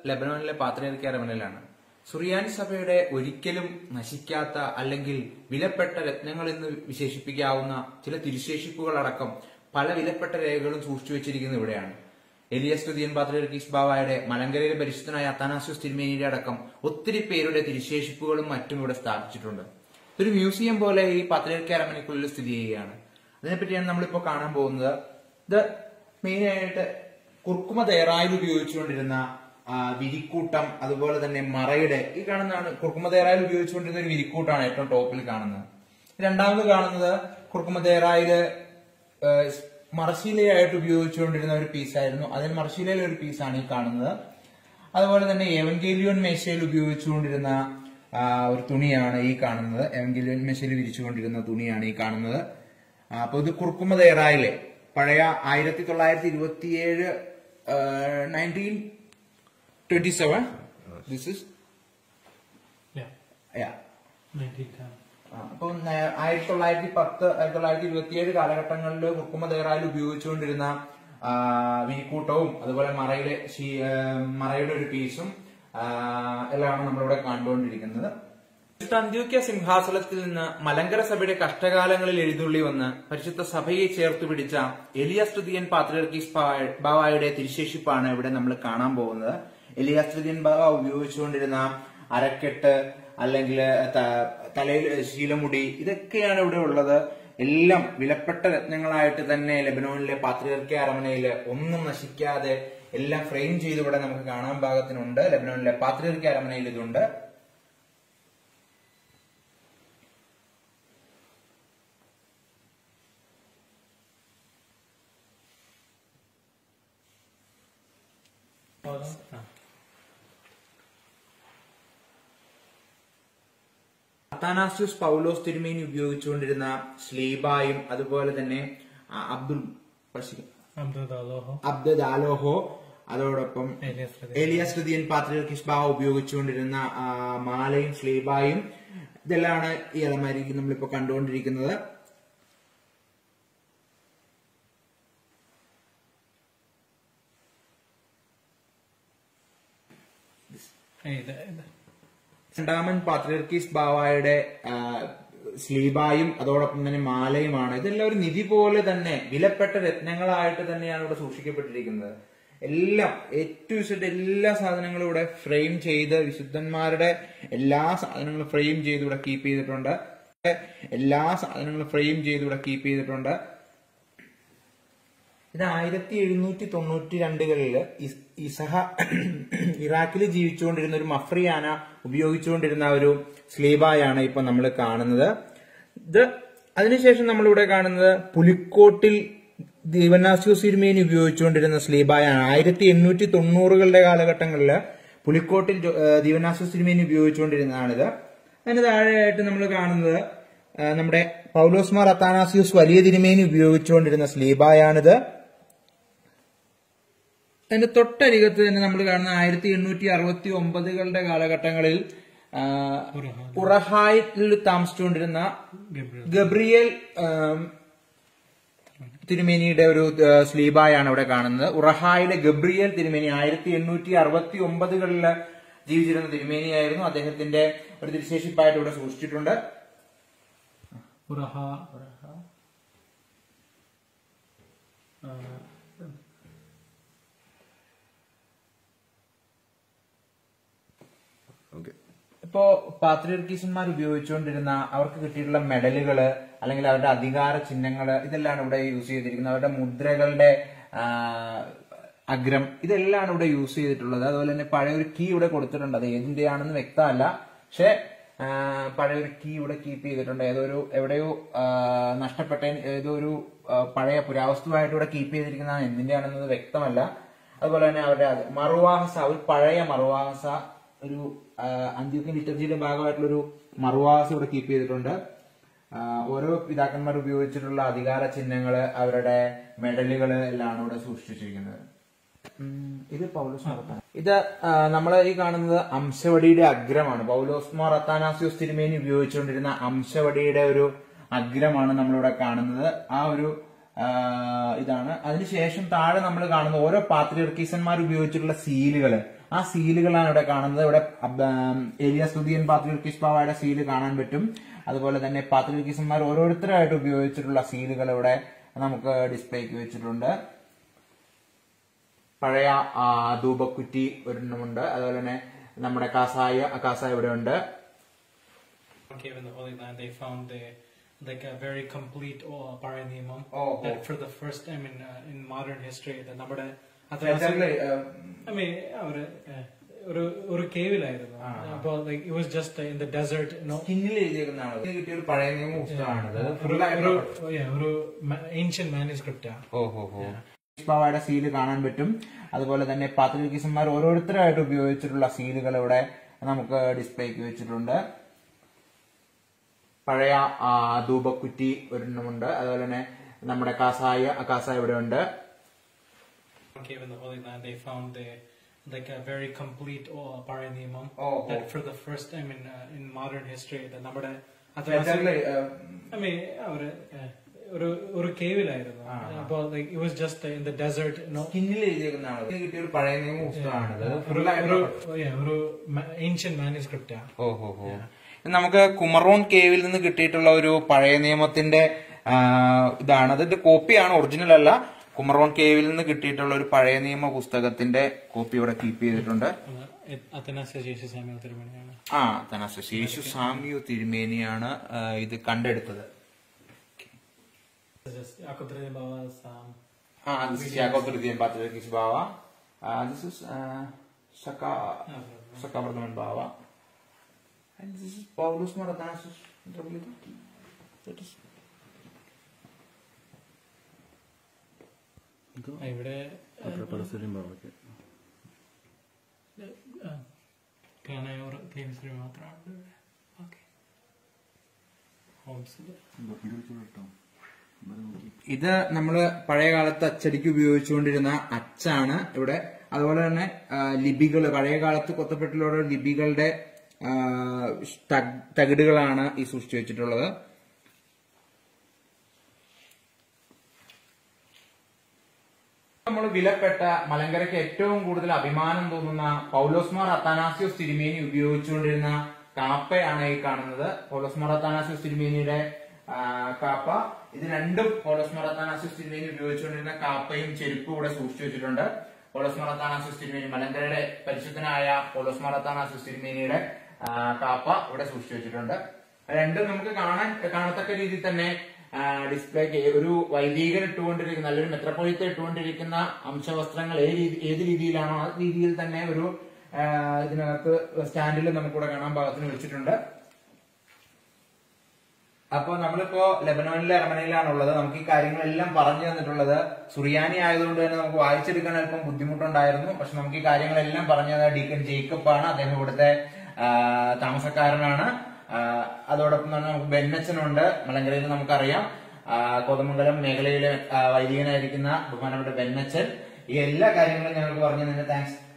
ലെബനോനിലെ പാത്രിയർക്കി അരമനയിലാണ് സുറിയാനി സഭയുടെ ഒരിക്കലും നശിക്കാത്ത അല്ലെങ്കിൽ വിലപ്പെട്ട രത്നങ്ങൾ എന്ന് വിശേഷിപ്പിക്കാവുന്ന ചില തിരുശേഷിപ്പുകളടക്കം പല വിലപ്പെട്ട രേഖകളും സൂക്ഷിച്ചു വെച്ചിരിക്കുന്നത് ഇവിടെയാണ് എലിയസ് തുതിയൻ പാത്രിയർക്കീസ് ബാവായുടെ മലങ്കരയിലെ പരിശുദ്ധനായ അത്താനാസ്യോസ് തിരുമേനിയുടെ അടക്കം ഒത്തിരി പേരുടെ തിരുശേഷിപ്പുകളും മറ്റും ഇവിടെ സ്ഥാപിച്ചിട്ടുണ്ട് ഒരു മ്യൂസിയം പോലെ ഈ പാത്രിയർക്കി അരമനയ്ക്കുള്ളിൽ സ്ഥിതി ചെയ്യുകയാണ് അതിനെപ്പറ്റിയാണ് നമ്മളിപ്പോൾ കാണാൻ പോകുന്നത് ഇത് മെയിനായിട്ട് കുർക്കുമ തയ്യാറായിൽ ഉപയോഗിച്ചുകൊണ്ടിരുന്ന ആ, വിരിക്കൂട്ടം അതുപോലെ തന്നെ മറയുടെ ഈ കാണുന്നതാണ് കുർക്കുമ തയ്യാറായിൽ ഉപയോഗിച്ചുകൊണ്ടിരുന്ന ഒരു വിരിക്കൂട്ടാണ് ഏറ്റവും ടോപ്പിൽ കാണുന്നത് രണ്ടാമത് കാണുന്നത് കുർക്കുമ തയ്യാറായില് മറശീലയായിട്ട് ഉപയോഗിച്ചുകൊണ്ടിരുന്ന ഒരു പീസായിരുന്നു അതിൽ മറശീലയിലെ ഒരു പീസാണ് ഈ കാണുന്നത് അതുപോലെ തന്നെ എവൻഗേലിയോൻ മേശയിൽ ഉപയോഗിച്ചുകൊണ്ടിരുന്ന ആ, ഒരു തുണിയാണ് ഈ കാണുന്നത് എവൻഗേലിയോൻ മേശയിൽ വിരിച്ചുകൊണ്ടിരുന്ന തുണിയാണ് ഈ കാണുന്നത് ആ, അപ്പൊ ഇത് കുർക്കുമ തയ്യാറായിലെ പഴയ ആയിരത്തി തൊള്ളായിരത്തി ഇരുപത്തിയേഴ് nineteen twenty seven this is Yeah, 1910. അപ്പോൾ ആയിരത്തി തൊള്ളായിരത്തി പത്ത് ആയിരത്തി തൊള്ളായിരത്തി ഇരുപത്തിയേഴ് കാലഘട്ടങ്ങളിൽ കുർക്കുമ തയ്യാറായിൽ ഉപയോഗിച്ചുകൊണ്ടിരുന്ന ആ, വിരിക്കൂട്ടവും അതുപോലെ മറയുടെ ശീ- ആ, മറയുടെ ഒരു പീസും ആ, എല്ലാമാണ് നമ്മളിവിടെ കണ്ടുകൊണ്ടിരിക്കുന്നത് വിശുദ്ധ അന്ത്യോക്യ സിംഹാസനത്തിൽ നിന്ന് മലങ്കര സഭയുടെ കഷ്ടകാലങ്ങളിൽ എഴുന്നള്ളി വന്ന് പരിശുദ്ധ സഭയെ ചേർത്ത് പിടിച്ച എലിയാസ്തുതിയൻ പാത്രിയർക്കീസ് ബാവ- ബാവായുടെ തിരുശേഷിപ്പാണ് ഇവിടെ നമ്മൾ കാണാൻ പോകുന്നത് എലിയാസ്തുതിയൻ ബാവ ഉപയോഗിച്ചുകൊണ്ടിരുന്ന അരക്കെട്ട് അല്ലെങ്കിൽ ത- തലയിൽ ശീലമുടി ഇതൊക്കെയാണ് ഇവിടെ ഉള്ളത് എല്ലാം വിലപ്പെട്ട രത്നങ്ങളായിട്ട് തന്നെ ലെബനോനിലെ പാത്രിയർക്കി അരമനയില് ഒന്നും നശിക്കാതെ എല്ലാം ഫ്രെയിം ചെയ്ത് ഇവിടെ നമുക്ക് കാണാൻ പാകത്തിനുണ്ട് ലെബനോനിലെ പാത്രിയർക്കി അരമനയിൽ ഇതുണ്ട് Hold on. Ah. അത്താനാസ്യൂസ് പൗലോസ് തിരുമേനി ഉപയോഗിച്ചുകൊണ്ടിരുന്ന സ്ലീബായും അതുപോലെ തന്നെ ആ, അബ്ദുൽ ബഷീർ, Abdul Aloho. അബ്ദുൽ ആലോഹോ അതോടൊപ്പം Elias Radin. ഏലിയാസ് ലുദിയൻ പാത്രിയർക്കിസ് ബാവ ഉപയോഗിച്ചുകൊണ്ടിരുന്ന ആ, മാലയും സ്ലീബായും ഇതെല്ലാമാണ് ഈ അലമാരിക്ക് നമ്മളിപ്പോ കണ്ടുകൊണ്ടിരിക്കുന്നത് Hey, the- the- രണ്ടാമൻ പാത്രിയർക്കീസ് ബാവായുടെ ആ, സ്ലീബായും അതോടൊപ്പം തന്നെ മാലയുമാണ് ഇതെല്ലാം ഒരു നിധി പോലെ തന്നെ വിലപ്പെട്ട രത്നങ്ങളായിട്ട് തന്നെയാണ് ഇവിടെ സൂക്ഷിക്കപ്പെട്ടിരിക്കുന്നത് എല്ലാം ഏറ്റവും ഇഷ്ട എല്ലാ സാധനങ്ങളും ഇവിടെ ഫ്രെയിം ചെയ്ത് വിശുദ്ധന്മാരുടെ എല്ലാ സാധനങ്ങളും ഫ്രെയിം ചെയ്ത് ഇവിടെ കീപ്പ് ചെയ്തിട്ടുണ്ട് എല്ലാ സാധനങ്ങളും ഫ്രെയിം ചെയ്ത് ഇവിടെ കീപ്പ് ചെയ്തിട്ടുണ്ട് ഇത് ആയിരത്തി എഴുന്നൂറ്റി തൊണ്ണൂറ്റി രണ്ടുകളില് ഇസ്- ഇസഹ ഇറാഖിൽ ജീവിച്ചുകൊണ്ടിരുന്ന ഒരു മഫ്രിയാന ഉപയോഗിച്ചുകൊണ്ടിരുന്ന ഒരു സ്ലീബായാണ് ഇപ്പൊ നമ്മൾ കാണുന്നത് ഇത് അതിനുശേഷം നമ്മളിവിടെ കാണുന്നത് പുലിക്കോട്ടിൽ ദീവനാസ്യൂസ് സിരിമേനി ഉപയോഗിച്ചുകൊണ്ടിരുന്ന സ്ലീബായാണ് ആയിരത്തി എണ്ണൂറ്റി തൊണ്ണൂറുകളുടെ കാലഘട്ടങ്ങളിൽ പുലിക്കോട്ടിൽ ജോ- ഏഹ് ദീവനാസ്യൂസ് സിരിമേനി ഉപയോഗിച്ചുകൊണ്ടിരുന്നതാണിത് അതിന് താഴെയായിട്ട് നമ്മൾ കാണുന്നത് ആ, നമ്മുടെ പൗലോസ്മാർ അത്താനാസിയൂസ് വലിയ തിരുമേനി ഉപയോഗിച്ചുകൊണ്ടിരുന്ന സ്ലീബായാണിത് അതിന്റെ തൊട്ടരികത്ത് തന്നെ നമ്മൾ കാണുന്ന ആയിരത്തി എണ്ണൂറ്റി അറുപത്തി ഒമ്പതുകളുടെ കാലഘട്ടങ്ങളിൽ ആ, ഉറഹായിൽ താമസിച്ചുകൊണ്ടിരുന്ന Gabriel. ഗബ്രിയേൽ ആം, തിരുമേനിയുടെ ഒരു ആ, സ്ലീബായാണ് ഇവിടെ കാണുന്നത് ഉറഹായിലെ ഗബ്രിയേൽ തിരുമേനി ആയിരത്തി എണ്ണൂറ്റി അറുപത്തി ഒമ്പതുകളിൽ ജീവിച്ചിരുന്ന തിരുമേനിയായിരുന്നു അദ്ദേഹത്തിന്റെ ഒരു തിരുശേഷിപ്പായിട്ട് ഇവിടെ സൂക്ഷിച്ചിട്ടുണ്ട് Uraha. Uh, ഇപ്പോ പാത്രിയർക്കീസന്മാർ ഉപയോഗിച്ചുകൊണ്ടിരുന്ന അവർക്ക് കിട്ടിയിട്ടുള്ള മെഡലുകള് അല്ലെങ്കിൽ അവരുടെ അധികാര ചിഹ്നങ്ങള് ഇതെല്ലാം ഇവിടെ യൂസ് ചെയ്തിരിക്കുന്നത് അവരുടെ മുദ്രകളുടെ ആ, അഗ്രം ഇതെല്ലാം ഇവിടെ യൂസ് ചെയ്തിട്ടുള്ളത് അതുപോലെ തന്നെ പഴയ ഒരു കീ ഇവിടെ കൊടുത്തിട്ടുണ്ട് അത് ഏതിന്റെയാണെന്ന് വ്യക്തമല്ല പക്ഷെ പഴയ ഒരു കീ ഇവിടെ കീപ്പ് ചെയ്തിട്ടുണ്ട് ഏതോ ഒരു എവിടെയോ ആ, നഷ്ടപ്പെട്ട ഏതോ ഒരു ആ, പഴയ പുരാവസ്തുവായിട്ട് ഇവിടെ കീപ്പ് ചെയ്തിരിക്കുന്നതാണ് എന്തിന്റെയാണെന്നത് വ്യക്തമല്ല അതുപോലെ തന്നെ അവരുടെ അത് മറുവാഹസ ഒരു പഴയ മറുവാഹസ ഒരു അന്ത്യോക്യൻ ലിറ്റർജിയുടെ ഭാഗമായിട്ടുള്ള ഒരു മറുവാഹസം ഇവിടെ കീപ്പ് ചെയ്തിട്ടുണ്ട് ആ, ഓരോ പിതാക്കന്മാർ ഉപയോഗിച്ചിട്ടുള്ള അധികാര ചിഹ്നങ്ങള് അവരുടെ മെഡലുകള് എല്ലാം ഇവിടെ സൂക്ഷിച്ചിരിക്കുന്നത് ഉം, ഇത് പൗലോസ് മറത്താൻ ഇത് നമ്മൾ ഈ കാണുന്നത് അംശവടിയുടെ അഗ്രമാണ് പൗലോസ്മാർ അത്താനാസിയോസ് തിരുമേനി ഉപയോഗിച്ചുകൊണ്ടിരുന്ന അംശവടിയുടെ ഒരു അഗ്രമാണ് നമ്മളിവിടെ കാണുന്നത് ആ ഒരു ആ, ഇതാണ് അതിനുശേഷം താഴെ നമ്മൾ കാണുന്ന ഓരോ പാത്രിയർക്കീസന്മാർ ഉപയോഗിച്ചിട്ടുള്ള സീലുകള് ആ സീലുകളാണ് ഇവിടെ കാണുന്നത് ഇവിടെ ഏരിയ സ്തുതിയൻ പാത്രികിസ് ബാവയുടെ സീല് കാണാൻ പറ്റും അതുപോലെ തന്നെ പാത്രികിസന്മാർ ഓരോരുത്തരായിട്ട് ഉപയോഗിച്ചിട്ടുള്ള സീലുകൾ ഇവിടെ നമുക്ക് ഡിസ്പ്ലേക്ക് വെച്ചിട്ടുണ്ട് പഴയ ആ, ധൂപക്കുറ്റി ഒരെണ്ണമുണ്ട് അതുപോലെ തന്നെ നമ്മുടെ കാസായ കാസായ ഇവിടെ ഉണ്ട് cave in the Holy Land, they found the like a very complete uh, Paranimam. Oh, that oh. for the first time in uh, in modern history, the നമ്മുടെ Exactly, um, I mean, അവര് uh, ഒരു ഒരു കേവിലായിരുന്നു അപ്പോൾ like it was just in the desert no സ്കിന്നിൽ എഴുതിയേക്കുന്നതാണ് ഇത് കിട്ടിയ ഒരു പഴയ നിയമ പുസ്തകമാണിത് ഇത് ഒരു full ആയിട്ട് ഒരു yeah, ഒരു ഏൻഷ്യൻ മാനുസ്ക്രിപ്റ്റാ ഓഹോ ബാവയുടെ സീല് കാണാൻ പറ്റും അതുപോലെ തന്നെ പാത്രികിസന്മാർ ഓരോരുത്തരായിട്ട് ഉപയോഗിച്ചിട്ടുള്ള സീലുകൾ ഇവിടെ നമുക്ക് ഡിസ്പ്ലേക്ക് വെച്ചിട്ടുണ്ട് പഴയ ആ, ധൂപക്കുറ്റി ഒരെണ്ണമുണ്ട് അതുപോലെ തന്നെ നമ്മുടെ കാസായ കാസായ ഇവിടെ ഉണ്ട് cave in the Holy Land, they found the like a very complete uh, Paranimam. Oh, that oh. for the first time in uh, in modern history, the നമ്മുടെ Exactly, um, I mean, അവര് uh, ഒരു ഒരു കേവിലായിരുന്നു അപ്പോൾ like it was just in the desert no സ്കിന്നിൽ എഴുതിയേക്കുന്നതാണ് ഇത് കിട്ടിയ ഒരു പഴയ നിയമ പുസ്തകമാണിത് ഇത് full ഒരു ആയിട്ട് yeah, ഒരു ഏൻഷ്യൻ മാനുസ്ക്രിപ്റ്റാ ഓഹോ നമുക്ക് കുമറോൺ കേവിൽ നിന്ന് കിട്ടിയിട്ടുള്ള ഒരു പഴയ നിയമത്തിന്റെ ആ, ഇതാണ് അതിന്റെ കോപ്പിയാണ് ഒറിജിനൽ അല്ല കുമറോൺ കേവിൽ നിന്ന് കിട്ടിയിട്ടുള്ള ഒരു പഴയ നിയമ പുസ്തകത്തിന്റെ കോപ്പി ഇവിടെ കീപ്പ് ചെയ്തിട്ടുണ്ട് അത്തനാസ്യ ശേഷി സാമ്യ തിരുമണിയാണ് ആ തനാസ് ശേഷു സാമ്യു തിരുമേനിയാണ് ആ, ഇത് കണ്ടെടുത്തത് യാക്കോബിന്റെ ബാവ സാം ആ this is Jacob Tridyan Patriarchis Bava. Uh, this is uh, Saka Saka Vardaman Bava. And this is Paulus Maratanasus. That is ഇവിടെ കാണായൂർ ക്ലീൻശ്രീ മാത്രമാണ് ഓക്കെ ഹോംസിൽ ഇത് നമ്മള് പഴയ കാലത്ത് അച്ചടിക്ക് ഉപയോഗിച്ചുകൊണ്ടിരുന്ന അച്ചാണ് ഇവിടെ അതുപോലെ തന്നെ ലിപികൾ പഴയ കാലത്ത് കൊത്തപ്പെട്ടിലുള്ള ലിപികളുടെ ആ, തഗ്- തകിടുകളാണ് ഈ സൂക്ഷിച്ചു വെച്ചിട്ടുള്ളത് നമ്മൾ വിലപ്പെട്ട മലങ്കരയ്ക്ക് ഏറ്റവും കൂടുതൽ അഭിമാനം തോന്നുന്ന പൗലോസ്മാർ അത്താനാസിയോസ് തിരുമേനി ഉപയോഗിച്ചുകൊണ്ടിരുന്ന കാപ്പയാണ് ഈ കാണുന്നത് പൗലോസ്മാർ അത്താനാസിയോസ് തിരുമേനിയുടെ ആ, കാപ്പ ഇത് രണ്ടും പൗലോസ്മാർ അത്താനാസിയോസ് തിരുമേനി ഉപയോഗിച്ചുകൊണ്ടിരുന്ന കാപ്പയും ചെരുപ്പും ഇവിടെ സൂക്ഷിച്ചു വെച്ചിട്ടുണ്ട് പൗലോസ്മാർ അത്താനാസിയോസ് തിരുമേനി മലങ്കരയുടെ പരിശുദ്ധനായ പൗലോസ്മാർ അത്താനാസിയോസ് തിരുമേനിയുടെ ആ, കാപ്പ ഇവിടെ സൂക്ഷിച്ചു വെച്ചിട്ടുണ്ട് രണ്ടും നമുക്ക് കാണാൻ കാണത്തക്ക രീതിയിൽ തന്നെ ഡിസ്പ്ലേക്ക് ഒരു വൈദികൻ ഇട്ടുകൊണ്ടിരിക്കുന്ന നല്ലൊരു മെത്രപ്പോളിത്തെ ഇട്ടുകൊണ്ടിരിക്കുന്ന അംശവസ്ത്രങ്ങൾ ഏത് രീതി- ഏത് രീതിയിലാണോ ആ രീതിയിൽ തന്നെ ഒരു ആ, ഇതിനകത്ത് സ്റ്റാൻഡിൽ നമുക്കിവിടെ കാണാൻ പാകത്തിന് വെച്ചിട്ടുണ്ട് അപ്പൊ നമ്മളിപ്പോ ലെബനോനിലെ അരമനയിലാണുള്ളത് നമുക്ക് ഈ കാര്യങ്ങളെല്ലാം പറഞ്ഞു തന്നിട്ടുള്ളത് സുറിയാനി ആയതുകൊണ്ട് തന്നെ നമുക്ക് വായിച്ചെടുക്കാൻ അല്പം ബുദ്ധിമുട്ടുണ്ടായിരുന്നു പക്ഷെ നമുക്ക് ഈ കാര്യങ്ങളെല്ലാം പറഞ്ഞു തന്ന ഡീക്കൻ ജേക്കബ് ആണ് അദ്ദേഹം ഇവിടുത്തെ ആ, താമസക്കാരനാണ് ആ, അതോടൊപ്പം തന്നെ നമുക്ക് ബെന്നച്ചനുണ്ട് മലങ്കരയിൽ നമുക്കറിയാം ആ, കോതമംഗലം മേഖലയിലെ ആ, വൈദികനായിരിക്കുന്ന ബഹുമാനപ്പെട്ട ബെന്നച്ചൻ ഈ എല്ലാ കാര്യങ്ങളും ഞങ്ങൾക്ക് പറഞ്ഞു തന്നെ താങ്ക്സ്